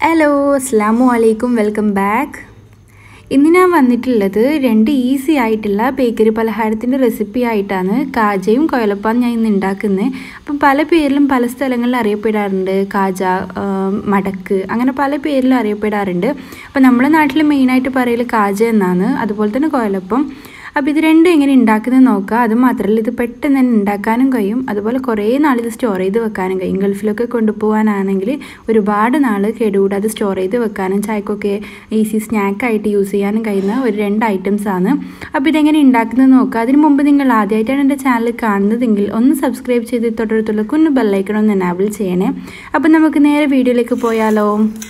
hello അസ്സാമു അലൈക്കും welcome back ഇന്ന് ഞാൻ വന്നിട്ടുള്ളത് രണ്ട് ഈസി ആയിട്ടുള്ള ബേക്കറി പലഹാരത്തിൻ്റെ റെസിപ്പി ആയിട്ടാണ് കാജയും കൊയലപ്പാൻ ഞാൻ ഇന്ന് ഉണ്ടാക്കുന്നത് അപ്പം പല പേരിലും പല സ്ഥലങ്ങളിൽ അറിയപ്പെടാറുണ്ട് കാജ ആ, മടക്ക് അങ്ങനെ പല പേരിലും അറിയപ്പെടാറുണ്ട് അപ്പം നമ്മുടെ നാട്ടിൽ മെയിനായിട്ട് പറയൽ കാജ എന്നാണ് അതുപോലെ തന്നെ കൊയലപ്പം അപ്പോൾ ഇത് രണ്ടും എങ്ങനെ ഉണ്ടാക്കുന്നത് നോക്കുക അത് മാത്രമല്ല ഇത് പെട്ടെന്ന് തന്നെ ഉണ്ടാക്കാനും കഴിയും അതുപോലെ കുറേ നാൾ ഇത് സ്റ്റോർ ചെയ്ത് വെക്കാനും കഴിയും ഗൾഫിലൊക്കെ കൊണ്ടുപോകാനാണെങ്കിൽ ഒരുപാട് നാൾ കേടുകൂടാതെ സ്റ്റോർ ചെയ്ത് വെക്കാനും ചായക്കൊക്കെ ഈസി സ്നാക്കായിട്ട് യൂസ് ചെയ്യാനും കഴിയുന്ന ഒരു രണ്ട് ഐറ്റംസ് ആണ് അപ്പോൾ ഇതെങ്ങനെ ഉണ്ടാക്കുന്നത് നോക്കുക അതിന് മുമ്പ് നിങ്ങൾ ആദ്യമായിട്ടാണ് എൻ്റെ ചാനൽ കാണുന്നതെങ്കിൽ ഒന്ന് സബ്സ്ക്രൈബ് ചെയ്ത് തൊട്ടടുത്തുള്ള കുഞ്ഞു ബെല്ലൈക്കണം ഒന്ന് എനാബിൾ ചെയ്യണേ അപ്പോൾ നമുക്ക് നേരെ വീഡിയോയിലേക്ക് പോയാലോ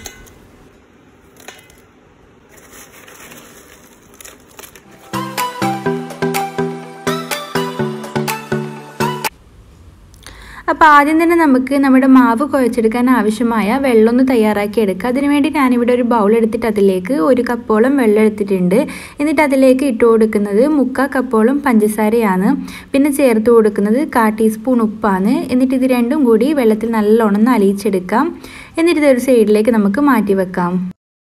അപ്പോൾ ആദ്യം തന്നെ നമുക്ക് നമ്മുടെ മാവ് കുഴച്ചെടുക്കാൻ ആവശ്യമായ വെള്ളം ഒന്ന് തയ്യാറാക്കി എടുക്കുക അതിനുവേണ്ടി ഞാനിവിടെ ഒരു ബൗൾ എടുത്തിട്ട് അതിലേക്ക് ഒരു കപ്പോളം വെള്ളം എടുത്തിട്ടുണ്ട് എന്നിട്ട് അതിലേക്ക് ഇട്ട് കൊടുക്കുന്നത് മുക്കാൽ കപ്പോളം പഞ്ചസാരയാണ് പിന്നെ ചേർത്ത് കൊടുക്കുന്നത് കാ ടീസ്പൂൺ ഉപ്പാണ് എന്നിട്ട് ഇത് രണ്ടും കൂടി വെള്ളത്തിൽ നല്ലോണം ഒന്ന് അലിയിച്ചെടുക്കാം എന്നിട്ട് ഇതൊരു സൈഡിലേക്ക് നമുക്ക് മാറ്റി വെക്കാം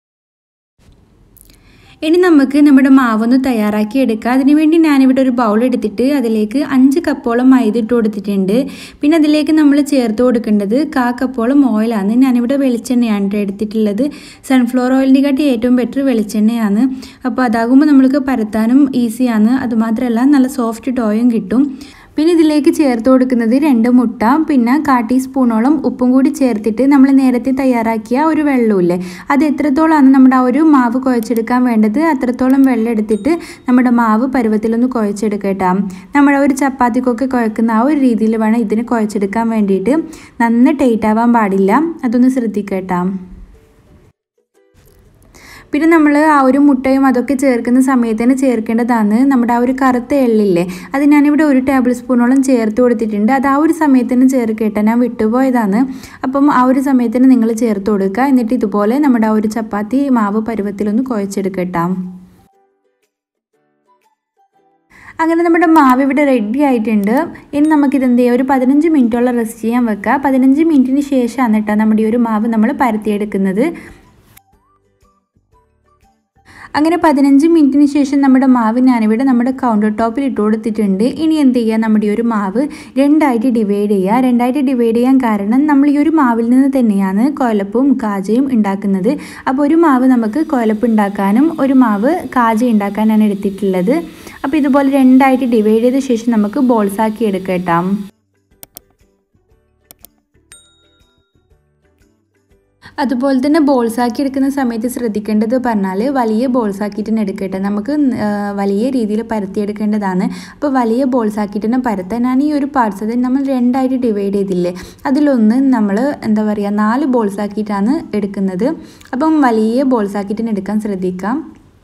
ഇനി നമുക്ക് നമ്മുടെ മാവൊന്ന് തയ്യാറാക്കി എടുക്കാം അതിനുവേണ്ടി ഞാനിവിടെ ഒരു ബൗൾ എടുത്തിട്ട് അതിലേക്ക് അഞ്ച് കപ്പോളം മൈദ ഇട്ട് കൊടുത്തിട്ടുണ്ട് പിന്നെ അതിലേക്ക് നമ്മൾ ചേർത്ത് കൊടുക്കേണ്ടത് കാ കപ്പോളം ഓയിലാണ് ഞാനിവിടെ വെളിച്ചെണ്ണയാണ് ട്ടോ എടുത്തിട്ടുള്ളത് സൺഫ്ലവർ ഓയിലിൻ്റെ കാട്ടി ഏറ്റവും ബെറ്റർ വെളിച്ചെണ്ണയാണ് അപ്പോൾ അതാകുമ്പോൾ നമ്മൾക്ക് പരത്താനും ഈസിയാണ് അതുമാത്രമല്ല നല്ല സോഫ്റ്റ് ടോയും കിട്ടും പിന്നെ ഇതിലേക്ക് ചേർത്ത് കൊടുക്കുന്നത് രണ്ട് മുട്ട പിന്നെ കാ ടീസ്പൂണോളം ഉപ്പും കൂടി ചേർത്തിട്ട് നമ്മൾ നേരത്തെ തയ്യാറാക്കിയ ഒരു വെള്ളമില്ലേ അത് എത്രത്തോളമാണ് നമ്മുടെ ആ ഒരു മാവ് കുഴച്ചെടുക്കാൻ വേണ്ടത് അത്രത്തോളം വെള്ളം എടുത്തിട്ട് നമ്മുടെ മാവ് പരുവത്തിലൊന്ന് കുഴച്ചെടുക്കട്ടാ നമ്മുടെ ഒരു ചപ്പാത്തിക്കൊക്കെ കുഴക്കുന്ന ആ ഒരു രീതിയിൽ വേണം ഇതിന് കുഴച്ചെടുക്കാൻ വേണ്ടിയിട്ട് നന്ന ടൈറ്റ് ആവാൻ പാടില്ല അതൊന്ന് ശ്രദ്ധിക്കട്ടാ പിന്നെ നമ്മൾ ആ ഒരു മുട്ടയും അതൊക്കെ ചേർക്കുന്ന സമയത്ത് തന്നെ ചേർക്കേണ്ടതാണ് നമ്മുടെ ആ ഒരു കറുത്ത എള്ളില്ലേ അത് ഞാനിവിടെ ഒരു ടേബിൾ സ്പൂണോളം ചേർത്ത് കൊടുത്തിട്ടുണ്ട് അത് ആ ഒരു സമയത്ത് തന്നെ ചേർക്കട്ടെ ഞാൻ വിട്ടുപോയതാണ് അപ്പം ആ ഒരു സമയത്ത് തന്നെ നിങ്ങൾ ചേർത്ത് കൊടുക്കുക എന്നിട്ട് ഇതുപോലെ നമ്മുടെ ആ ഒരു ചപ്പാത്തി മാവ് പരുവത്തിലൊന്ന് കുഴച്ചെടുക്കട്ടാം അങ്ങനെ നമ്മുടെ മാവ് ഇവിടെ റെഡി ആയിട്ടുണ്ട് ഇനി നമുക്കിത് എന്ത് ചെയ്യാം ഒരു പതിനഞ്ച് മിനിറ്റോളം റെസ്റ്റ് ചെയ്യാൻ വെക്കുക പതിനഞ്ച് മിനിറ്റിന് ശേഷമാണ് കേട്ടോ നമ്മുടെ ഈ ഒരു മാവ് നമ്മൾ പരത്തിയെടുക്കുന്നത് അങ്ങനെ പതിനഞ്ച് മിനിറ്റിന് ശേഷം നമ്മുടെ മാവ് ഞാനിവിടെ നമ്മുടെ കൗണ്ടർ ടോപ്പിൽ ഇട്ട് കൊടുത്തിട്ടുണ്ട് ഇനി എന്ത് ചെയ്യുക നമ്മുടെ ഈ ഒരു മാവ് രണ്ടായിട്ട് ഡിവൈഡ് ചെയ്യുക രണ്ടായിട്ട് ഡിവൈഡ് ചെയ്യാൻ കാരണം നമ്മൾ ഈ ഒരു മാവിൽ നിന്ന് തന്നെയാണ് കോലപ്പും കാജയും ഉണ്ടാക്കുന്നത് അപ്പോൾ ഒരു മാവ് നമുക്ക് കോലപ്പ് ഉണ്ടാക്കാനും ഒരു മാവ് കാജ ഉണ്ടാക്കാനാണ് എടുത്തിട്ടുള്ളത് അപ്പോൾ ഇതുപോലെ രണ്ടായിട്ട് ഡിവൈഡ് ചെയ്ത ശേഷം നമുക്ക് ബോൾസ് ആക്കി എടുക്കാം അതുപോലെ തന്നെ ബോൾസ് ആക്കി എടുക്കുന്ന സമയത്ത് ശ്രദ്ധിക്കേണ്ടത് പറഞ്ഞാൽ വലിയ ബോൾസ് ആക്കിയിട്ട് തന്നെ എടുക്കട്ടെ നമുക്ക് വലിയ രീതിയിൽ പരത്തിയെടുക്കേണ്ടതാണ് അപ്പോൾ വലിയ ബോൾസ് ആക്കിയിട്ട് തന്നെ പരത്താനാണ് ഈ ഒരു പാർട്സ് അത് നമ്മൾ രണ്ടായിട്ട് ഡിവൈഡ് ചെയ്തില്ലേ അതിലൊന്ന് നമ്മൾ എന്താ പറയുക നാല് ബോൾസ് ആക്കിയിട്ടാണ് എടുക്കുന്നത് അപ്പം വലിയ ബോൾസ് ആക്കിയിട്ട് തന്നെ എടുക്കാൻ ശ്രദ്ധിക്കാം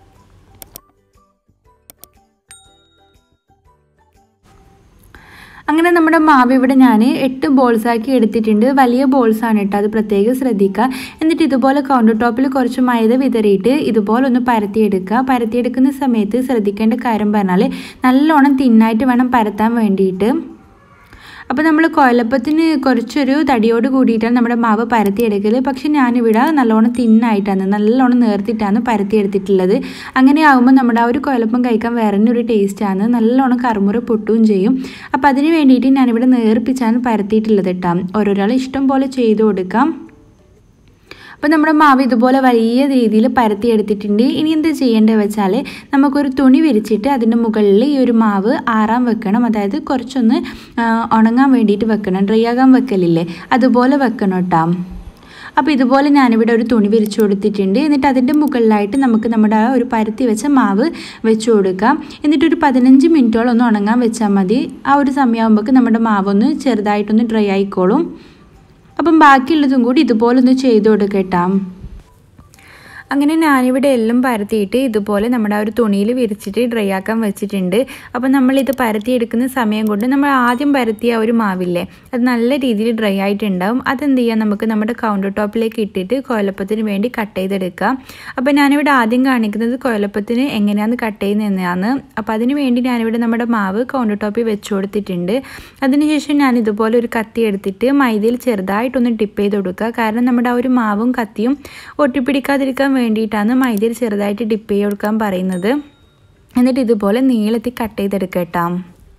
അങ്ങനെ നമ്മുടെ മാവ് ഇവിടെ ഞാൻ എട്ട് ബോൾസ് ആക്കി എടുത്തിട്ടുണ്ട് വലിയ ബോൾസ് ആണ് കേട്ടോ അത് പ്രത്യേകം ശ്രദ്ധിക്കുക എന്നിട്ട് ഇതുപോലെ കൗണ്ടർ ടോപ്പിൽ കുറച്ച് മൈദ വിതറിയിട്ട് ഇതുപോലെ ഒന്ന് പരത്തിയെടുക്കുക പരത്തിയെടുക്കുന്ന സമയത്ത് ശ്രദ്ധിക്കേണ്ട കാര്യം പറഞ്ഞാൽ നല്ലോണം തിന്നായിട്ട് വേണം പരത്താൻ വേണ്ടിയിട്ട് അപ്പോൾ നമ്മൾ കൊലപ്പത്തിന് കുറച്ചൊരു തടിയോട് കൂടിയിട്ടാണ് നമ്മുടെ മാവ് പരത്തിയെടുക്കൽ പക്ഷെ ഞാനിവിടെ നല്ലോണം തിന്നായിട്ടാണ് നല്ലോണം നേർത്തിട്ടാണ് പരത്തിയെടുത്തിട്ടുള്ളത് അങ്ങനെ ആകുമ്പോൾ നമ്മുടെ ആ ഒരു കൊലപ്പം കഴിക്കാൻ വേറെ ഒരു ടേസ്റ്റാണ് നല്ലോണം കറുമുറ പൊട്ടുകയും ചെയ്യും അപ്പോൾ അതിന് വേണ്ടിയിട്ട് ഞാനിവിടെ നേർപ്പിച്ചാണ് പരത്തിയിട്ടുള്ളത് കേട്ടോ ഓരോരാൾ ഇഷ്ടം പോലെ ചെയ്ത് കൊടുക്കാം അപ്പോൾ നമ്മുടെ മാവ് ഇതുപോലെ വലിയ രീതിയിൽ പരത്തിയെടുത്തിട്ടുണ്ട് ഇനി എന്ത് ചെയ്യേണ്ടത് വെച്ചാൽ നമുക്കൊരു തുണി വിരിച്ചിട്ട് അതിൻ്റെ മുകളിൽ ഈ ഒരു മാവ് ആറാൻ വെക്കണം അതായത് കുറച്ചൊന്ന് ഉണങ്ങാൻ വേണ്ടിയിട്ട് വെക്കണം ഡ്രൈ ആകാൻ വെക്കലില്ലേ അതുപോലെ വെക്കണം കേട്ടോ അപ്പോൾ ഇതുപോലെ ഞാനിവിടെ ഒരു തുണി വിരിച്ചു കൊടുത്തിട്ടുണ്ട് എന്നിട്ട് അതിൻ്റെ മുകളിലായിട്ട് നമുക്ക് നമ്മുടെ ആ ഒരു പരത്തി വെച്ച മാവ് വെച്ച് കൊടുക്കാം എന്നിട്ട് ഒരു പതിനഞ്ച് മിനിറ്റോളം ഒന്ന് ഉണങ്ങാൻ വെച്ചാൽ മതി ആ ഒരു സമയമാകുമ്പോൾ നമ്മുടെ മാവൊന്ന് ചെറുതായിട്ടൊന്ന് ഡ്രൈ ആയിക്കോളും അപ്പം ബാക്കിയുള്ളതും കൂടി ഇതുപോലെ ഒന്ന് ചെയ്ത് കൊടുക്കട്ടാം അങ്ങനെ ഞാനിവിടെ എല്ലാം പരത്തിയിട്ട് ഇതുപോലെ നമ്മുടെ ആ ഒരു തുണിയിൽ വിരിച്ചിട്ട് ഡ്രൈ ആക്കാൻ വെച്ചിട്ടുണ്ട് അപ്പോൾ നമ്മളിത് പരത്തിയെടുക്കുന്ന സമയം കൊണ്ട് നമ്മൾ ആദ്യം പരത്തിയ ആ ഒരു മാവില്ലേ അത് നല്ല രീതിയിൽ ഡ്രൈ ആയിട്ടുണ്ടാവും അതെന്ത് ചെയ്യാം നമുക്ക് നമ്മുടെ കൗണ്ടർ ടോപ്പിലേക്ക് ഇട്ടിട്ട് കോലപ്പത്തിന് വേണ്ടി കട്ട് ചെയ്തെടുക്കാം അപ്പോൾ ഞാനിവിടെ ആദ്യം കാണിക്കുന്നത് കോലപ്പത്തിന് എങ്ങനെയാണ് കട്ട് ചെയ്യുന്നതെന്നാണ് അപ്പോൾ അതിന് വേണ്ടി ഞാനിവിടെ നമ്മുടെ മാവ് കൗണ്ടർ ടോപ്പിൽ വെച്ച് കൊടുത്തിട്ടുണ്ട് അതിനുശേഷം ഞാൻ ഇതുപോലെ ഒരു കത്തി എടുത്തിട്ട് മൈദയിൽ ചെറുതായിട്ടൊന്ന് ടിപ്പ് ചെയ്ത് കൊടുക്കുക കാരണം നമ്മുടെ ആ ഒരു മാവും കത്തിയും ഒട്ടിപ്പിടിക്കാതിരിക്കാൻ വേണ്ടിയിട്ടാണ് മൈദയിൽ ചെറുതായിട്ട് ഡിപ്പ് ചെയ്ത് കൊടുക്കാൻ പറയുന്നത് എന്നിട്ട് ഇതുപോലെ നീളത്തിൽ കട്ട് ചെയ്തെടുക്കട്ടാം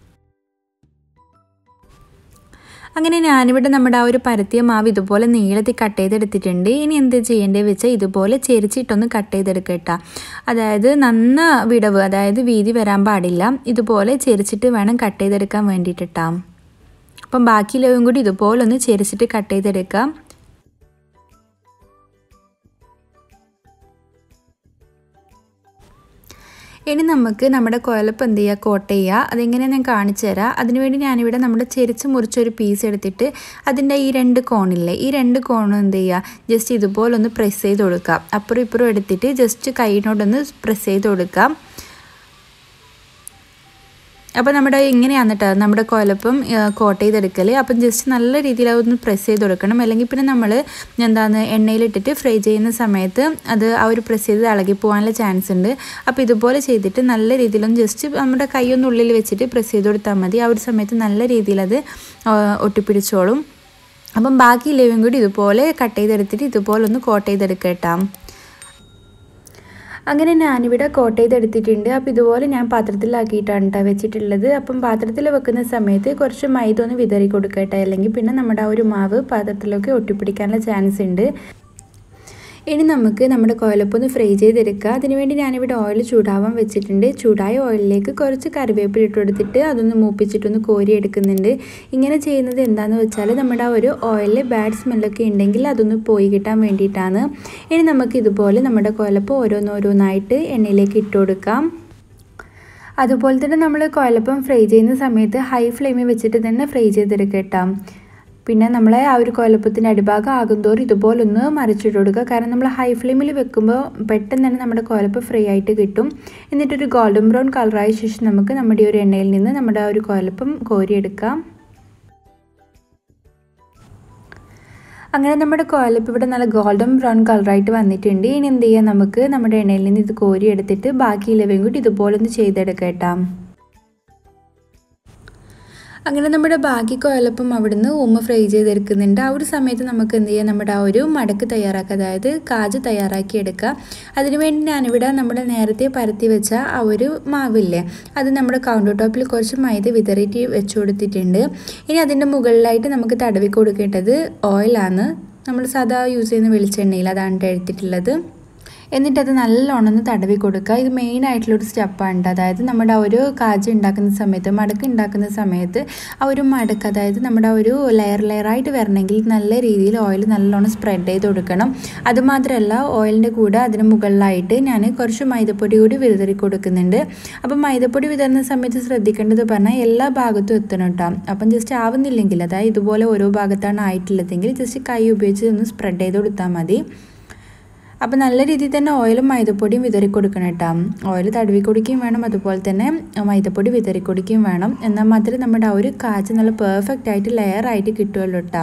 അങ്ങനെ ഞാനിവിടെ നമ്മുടെ ആ ഒരു പരത്തിയ മാവ് ഇതുപോലെ നീളത്തിൽ കട്ട് ചെയ്തെടുത്തിട്ടുണ്ട് ഇനി എന്ത് ചെയ്യേണ്ടത് വെച്ചാൽ ഇതുപോലെ ചെരിച്ചിട്ടൊന്ന് കട്ട് ചെയ്തെടുക്കട്ട അതായത് നന്ന വിടവ് അതായത് വീതി വരാൻ പാടില്ല ഇതുപോലെ ചെരിച്ചിട്ട് വേണം കട്ട് ചെയ്തെടുക്കാൻ വേണ്ടിയിട്ടിട്ടാം അപ്പം ബാക്കിയുള്ളതും കൂടി ഇതുപോലെ ഒന്ന് ചെരിച്ചിട്ട് കട്ട് ചെയ്തെടുക്കാം ഇനി നമുക്ക് നമ്മുടെ കുഴലപ്പം എന്ത് ചെയ്യുക കോട്ട് ചെയ്യുക അതെങ്ങനെ ഞാൻ കാണിച്ചു തരാം അതിനുവേണ്ടി ഞാനിവിടെ നമ്മുടെ ചെരിച്ച് മുറിച്ചൊരു പീസ് എടുത്തിട്ട് അതിൻ്റെ ഈ രണ്ട് കോണില്ലേ ഈ രണ്ട് കോണും എന്ത് ചെയ്യുക ജസ്റ്റ് ഇതുപോലെ ഒന്ന് പ്രസ് ചെയ്ത് കൊടുക്കുക അപ്പുറം ഇപ്പുറം എടുത്തിട്ട് ജസ്റ്റ് കൈയിനോടൊന്ന് പ്രസ് ചെയ്ത് കൊടുക്കാം അപ്പോൾ നമ്മുടെ ഇങ്ങനെയാണ് കേട്ടോ നമ്മുടെ കോലപ്പം കോട്ട് ചെയ്തെടുക്കൽ അപ്പം ജസ്റ്റ് നല്ല രീതിയിൽ അതൊന്ന് പ്രസ് ചെയ്ത് കൊടുക്കണം അല്ലെങ്കിൽ പിന്നെ നമ്മൾ എന്താണ് എണ്ണയിലിട്ടിട്ട് ഫ്രൈ ചെയ്യുന്ന സമയത്ത് അത് ആ ഒരു പ്രസ് ചെയ്ത് ഇളകി പോകാനുള്ള ചാൻസ് ഉണ്ട് അപ്പോൾ ഇതുപോലെ ചെയ്തിട്ട് നല്ല രീതിയിലൊന്ന് ജസ്റ്റ് നമ്മുടെ കൈയൊന്ന് ഉള്ളിൽ വെച്ചിട്ട് പ്രസ് ചെയ്ത് കൊടുത്താൽ മതി ആ ഒരു സമയത്ത് നല്ല രീതിയിൽ അത് ഒട്ടിപ്പിടിച്ചോളും അപ്പം ബാക്കി ഇലവും കൂടി ഇതുപോലെ കട്ട് ചെയ്തെടുത്തിട്ട് ഇതുപോലെ ഒന്ന് കോട്ട് ചെയ്തെടുക്കട്ടാം അങ്ങനെ ഞാനിവിടെ കോട്ട് ചെയ്തെടുത്തിട്ടുണ്ട് അപ്പോൾ ഇതുപോലെ ഞാൻ പാത്രത്തിലാക്കിയിട്ടാണ് കേട്ടോ വെച്ചിട്ടുള്ളത് അപ്പം പാത്രത്തിൽ വെക്കുന്ന സമയത്ത് കുറച്ച് മൈദ ഒന്ന് വിതറി കൊടുക്കട്ടെ അല്ലെങ്കിൽ പിന്നെ നമ്മുടെ ആ ഒരു മാവ് പാത്രത്തിലൊക്കെ ഒട്ടിപ്പിടിക്കാനുള്ള ചാൻസ് ഉണ്ട് ഇനി നമുക്ക് നമ്മുടെ കോലപ്പൊന്ന് ഫ്രൈ ചെയ്തെടുക്കുക അതിനുവേണ്ടി ഞാനിവിടെ ഓയിൽ ചൂടാവാൻ വെച്ചിട്ടുണ്ട് ചൂടായ ഓയിലിലേക്ക് കുറച്ച് കറിവേപ്പില ഇട്ട് കൊടുത്തിട്ട് അതൊന്ന് മൂപ്പിച്ചിട്ടൊന്ന് കോരി എടുക്കുന്നുണ്ട് ഇങ്ങനെ ചെയ്യുന്നത് എന്താണെന്ന് വെച്ചാൽ നമ്മുടെ ആ ഒരു ഓയിലിൽ ബാഡ് സ്മെല്ലൊക്കെ ഉണ്ടെങ്കിൽ അതൊന്ന് പോയി കിട്ടാൻ വേണ്ടിയിട്ടാണ് ഇനി നമുക്ക് ഇതുപോലെ നമ്മുടെ കോലപ്പം ഓരോന്നോരോന്നായിട്ട് എണ്ണയിലേക്ക് ഇട്ട് കൊടുക്കാം അതുപോലെ തന്നെ നമ്മൾ കോലപ്പം ഫ്രൈ ചെയ്യുന്ന സമയത്ത് ഹൈ ഫ്ലെയിമിൽ വെച്ചിട്ട് തന്നെ ഫ്രൈ ചെയ്തെടുക്കട്ടാം പിന്നെ നമ്മൾ ആ ഒരു കോലപ്പത്തിൻ്റെ അടിഭാഗം ആകുന്തോറും ഇതുപോലൊന്ന് മറിച്ചിട്ട് കൊടുക്കുക കാരണം നമ്മൾ ഹൈ ഫ്ലെയിമിൽ വെക്കുമ്പോൾ പെട്ടെന്ന് തന്നെ നമ്മുടെ കോലപ്പ് ഫ്രൈ ആയിട്ട് കിട്ടും എന്നിട്ടൊരു ഗോൾഡൻ ബ്രൗൺ കളറായ ശേഷം നമുക്ക് നമ്മുടെ ഈ ഒരു എണ്ണയിൽ നിന്ന് നമ്മുടെ ആ ഒരു കോലപ്പം കോരിയെടുക്കാം അങ്ങനെ നമ്മുടെ കോലപ്പ് ഇവിടെ നല്ല ഗോൾഡൻ ബ്രൗൺ കളറായിട്ട് വന്നിട്ടുണ്ട് ഇനി എന്ത് ചെയ്യാം നമുക്ക് നമ്മുടെ എണ്ണയിൽ നിന്ന് ഇത് കോരി എടുത്തിട്ട് ബാക്കി ഇലവയും കൂടി ഇതുപോലെ ഒന്ന് ചെയ്തെടുക്കാം അങ്ങനെ നമ്മുടെ ബാക്കി കുഴലപ്പം അവിടുന്ന് ഉമ്മ ഫ്രൈ ചെയ്തെടുക്കുന്നുണ്ട് ആ ഒരു സമയത്ത് നമുക്ക് എന്ത് ചെയ്യാം നമ്മുടെ ആ ഒരു മടക്ക് തയ്യാറാക്കുക അതായത് കാജ് തയ്യാറാക്കി എടുക്കുക അതിനുവേണ്ടി ഞാനിവിടെ നമ്മുടെ നേരത്തെ പരത്തി വെച്ച ആ ഒരു മാവില്ലേ അത് നമ്മുടെ കൗണ്ടർ ടോപ്പിൽ കുറച്ച് മൈദ വിതറിയിട്ട് വെച്ച് കൊടുത്തിട്ടുണ്ട് ഇനി അതിൻ്റെ മുകളിലായിട്ട് നമുക്ക് തടവി കൊടുക്കേണ്ടത് ഓയിലാണ് നമ്മൾ സാധാ യൂസ് ചെയ്യുന്ന വെളിച്ചെണ്ണയിൽ അതാണ് എടുത്തിട്ടുള്ളത് എന്നിട്ട് അത് നല്ലോണം ഒന്ന് തടവി കൊടുക്കുക ഇത് മെയിൻ ആയിട്ടുള്ളൊരു സ്റ്റെപ്പാണ് അതായത് നമ്മുടെ ആ ഒരു കാജ് ഉണ്ടാക്കുന്ന സമയത്ത് മടക്ക് ഉണ്ടാക്കുന്ന സമയത്ത് ആ ഒരു മടക്ക് അതായത് നമ്മുടെ ആ ഒരു ലെയർ ലെയറായിട്ട് വരണമെങ്കിൽ നല്ല രീതിയിൽ ഓയിൽ നല്ലോണം സ്പ്രെഡ് ചെയ്ത് കൊടുക്കണം അതുമാത്രമല്ല ഓയിലിൻ്റെ കൂടെ അതിന് മുകളിലായിട്ട് ഞാൻ കുറച്ച് മൈദപ്പൊടി കൂടി വിതറി കൊടുക്കുന്നുണ്ട് അപ്പം മൈദപ്പൊടി വിതറുന്ന സമയത്ത് ശ്രദ്ധിക്കേണ്ടത് പറഞ്ഞാൽ എല്ലാ ഭാഗത്തും എത്തണം കേട്ടോ അപ്പം ജസ്റ്റ് ആവുന്നില്ലെങ്കിൽ അതായത് ഇതുപോലെ ഓരോ ഭാഗത്താണ് ആയിട്ടുള്ളതെങ്കിൽ ജസ്റ്റ് കൈ ഉപയോഗിച്ച് ഒന്ന് സ്പ്രെഡ് ചെയ്ത് കൊടുത്താൽ മതി അപ്പോൾ നല്ല രീതിയിൽ തന്നെ ഓയിലും മൈദപ്പൊടിയും വിതറി കൊടുക്കണം കേട്ടോ ഓയിൽ തടവി കൊടുക്കുകയും വേണം അതുപോലെ തന്നെ മൈദപ്പൊടി വിതറി കൊടുക്കുകയും വേണം എന്നാൽ മാത്രമേ നമ്മുടെ ആ ഒരു കാച്ച് നല്ല പെർഫെക്റ്റ് ആയിട്ട് ലെയർ ആയിട്ട് കിട്ടുമല്ലോ കേട്ടോ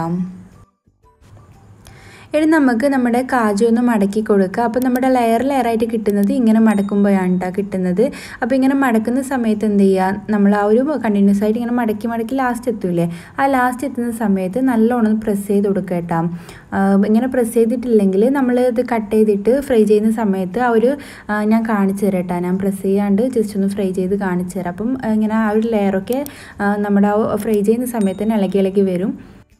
ഇനി നമുക്ക് നമ്മുടെ കാജു ഒന്ന് മടക്കി കൊടുക്കുക അപ്പോൾ നമ്മുടെ ലെയർ ലെയറായിട്ട് കിട്ടുന്നത് ഇങ്ങനെ മടക്കുമ്പോഴാണ് കേട്ടോ കിട്ടുന്നത് അപ്പോൾ ഇങ്ങനെ മടക്കുന്ന സമയത്ത് എന്ത് ചെയ്യുക നമ്മൾ ആ ഒരു കണ്ടിന്യൂസ് ആയിട്ട് ഇങ്ങനെ മടക്കി മടക്കി ലാസ്റ്റ് എത്തൂലേ ആ ലാസ്റ്റ് എത്തുന്ന സമയത്ത് നല്ലോണം പ്രസ് ചെയ്ത് കൊടുക്കുക കേട്ടോ ഇങ്ങനെ പ്രസ് ചെയ്തിട്ടില്ലെങ്കിൽ നമ്മൾ ഇത് കട്ട് ചെയ്തിട്ട് ഫ്രൈ ചെയ്യുന്ന സമയത്ത് ആ ഒരു ഞാൻ കാണിച്ചു തരാം കേട്ടോ ഞാൻ പ്രസ് ചെയ്യാണ്ട് ജസ്റ്റ് ഒന്ന് ഫ്രൈ ചെയ്ത് കാണിച്ചു തരാം അപ്പം ഇങ്ങനെ ആ ഒരു ലെയറൊക്കെ നമ്മുടെ ആ ഫ്രൈ ചെയ്യുന്ന സമയത്ത് തന്നെ ഇളകി ഇളകി വരും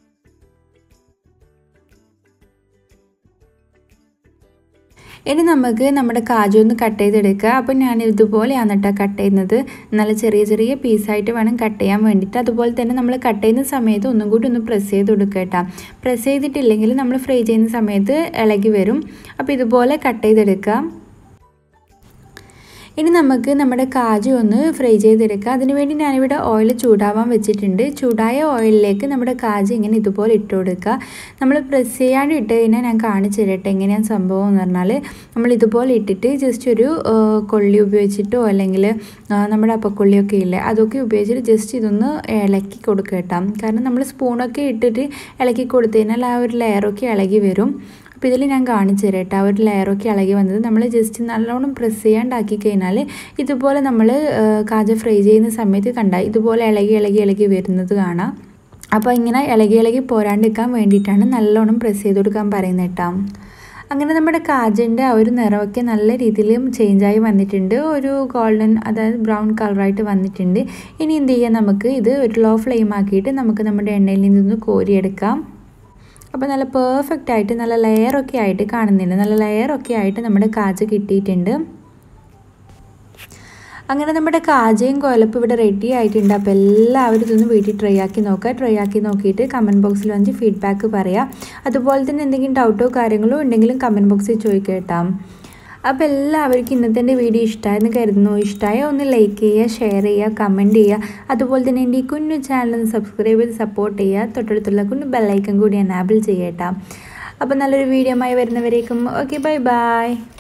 ഇനി നമുക്ക് നമ്മുടെ കാജു ഒന്ന് കട്ട് ചെയ്തെടുക്കുക അപ്പോൾ ഞാൻ ഇതുപോലെയാണ് കേട്ടോ കട്ട് ചെയ്യുന്നത് നല്ല ചെറിയ ചെറിയ പീസായിട്ട് വേണം കട്ട് ചെയ്യാൻ വേണ്ടിയിട്ട് അതുപോലെ തന്നെ നമ്മൾ കട്ട് ചെയ്യുന്ന സമയത്ത് ഒന്നും കൂടി ഒന്ന് പ്രസ് ചെയ്ത് കൊടുക്കുക കേട്ടോ പ്രസ് ചെയ്തിട്ടില്ലെങ്കിൽ നമ്മൾ ഫ്രൈ ചെയ്യുന്ന സമയത്ത് ഇളകി വരും അപ്പോൾ ഇതുപോലെ കട്ട് ചെയ്തെടുക്കുക ഇനി നമുക്ക് നമ്മുടെ കാജു ഒന്ന് ഫ്രൈ ചെയ്തെടുക്കാം അതിനുവേണ്ടി ഞാനിവിടെ ഓയിൽ ചൂടാവാൻ വെച്ചിട്ടുണ്ട് ചൂടായ ഓയിലിലേക്ക് നമ്മുടെ കാജു ഇങ്ങനെ ഇതുപോലെ ഇട്ട് കൊടുക്കുക നമ്മൾ പ്രസ് ചെയ്യാണ്ട് ഇട്ട് കഴിഞ്ഞാൽ ഞാൻ കാണിച്ചു തരട്ടെ എങ്ങനെയാണ് സംഭവം എന്ന് പറഞ്ഞാൽ നമ്മൾ ഇതുപോലെ ഇട്ടിട്ട് ജസ്റ്റ് ഒരു കൊള്ളി ഉപയോഗിച്ചിട്ടോ അല്ലെങ്കിൽ നമ്മുടെ അപ്പക്കൊള്ളിയൊക്കെ ഇല്ലേ അതൊക്കെ ഉപയോഗിച്ചിട്ട് ജസ്റ്റ് ഇതൊന്ന് ഇളക്കി കൊടുക്കുക കേട്ടോ കാരണം നമ്മൾ സ്പൂണൊക്കെ ഇട്ടിട്ട് ഇളക്കി കൊടുത്തു കഴിഞ്ഞാൽ ആ ഒരു ലെയറൊക്കെ ഇളകി വരും അപ്പോൾ ഇതിൽ ഞാൻ കാണിച്ചു തരാം കേട്ടോ ആ ഒരു ലെയറൊക്കെ ഇളകി വന്നത് നമ്മൾ ജസ്റ്റ് നല്ലോണം പ്രസ് ചെയ്യാണ്ടാക്കി കഴിഞ്ഞാൽ ഇതുപോലെ നമ്മൾ കാജ ഫ്രൈ ചെയ്യുന്ന സമയത്ത് കണ്ട ഇതുപോലെ ഇളകി ഇളകി ഇളകി വരുന്നത് കാണാം അപ്പോൾ ഇങ്ങനെ ഇളകി ഇളകി പോരാണ്ടിരിക്കാൻ വേണ്ടിയിട്ടാണ് നല്ലോണം പ്രസ് ചെയ്ത് കൊടുക്കാൻ പറയുന്നത് കേട്ടോ അങ്ങനെ നമ്മുടെ കാജൻ്റെ ആ ഒരു നിറമൊക്കെ നല്ല രീതിയിൽ ചേഞ്ചായി വന്നിട്ടുണ്ട് ഒരു ഗോൾഡൻ അതായത് ബ്രൗൺ കളറായിട്ട് വന്നിട്ടുണ്ട് ഇനി എന്ത് ചെയ്യാം നമുക്ക് ഇത് ഒരു ലോ ഫ്ലെയിം ആക്കിയിട്ട് നമുക്ക് നമ്മുടെ എണ്ണയിൽ നിന്ന് കോരിയെടുക്കാം അപ്പോൾ നല്ല പെർഫെക്റ്റ് ആയിട്ട് നല്ല ലെയറൊക്കെ ആയിട്ട് കാണുന്നുണ്ട് നല്ല ലെയറൊക്കെ ആയിട്ട് നമ്മുടെ കാജ് കിട്ടിയിട്ടുണ്ട് അങ്ങനെ നമ്മുടെ കാജയും കോലപ്പും ഇവിടെ റെഡി ആയിട്ടുണ്ട് അപ്പോൾ എല്ലാവരും ഇതൊന്ന് വീട്ടിൽ ട്രൈ ആക്കി നോക്കുക ട്രൈ ആക്കി നോക്കിയിട്ട് കമൻറ്റ് ബോക്സിൽ വന്ന് ഫീഡ്ബാക്ക് പറയാം അതുപോലെ തന്നെ എന്തെങ്കിലും ഡൗട്ടോ കാര്യങ്ങളോ ഉണ്ടെങ്കിലും കമൻറ്റ് ബോക്സിൽ ചോദിക്കുക കേട്ടോ അപ്പോൾ എല്ലാവർക്കും ഇന്നത്തെ എൻ്റെ വീഡിയോ ഇഷ്ടമായെന്ന് കരുതുന്നു ഇഷ്ടമായ ഒന്ന് ലൈക്ക് ചെയ്യുക ഷെയർ ചെയ്യുക കമൻറ്റ് ചെയ്യുക അതുപോലെ തന്നെ എൻ്റെ ഈ കുഞ്ഞു ചാനൽ ഒന്ന് സബ്സ്ക്രൈബ് ചെയ്ത് സപ്പോർട്ട് ചെയ്യുക തൊട്ടടുത്തുള്ള കുഞ്ഞു ബെല്ലൈക്കൻ കൂടി എനാബിൾ ചെയ്യട്ടോ അപ്പോൾ നല്ലൊരു വീഡിയോ ആയി വരുന്നവരേക്കും ഓക്കെ ബൈ ബൈ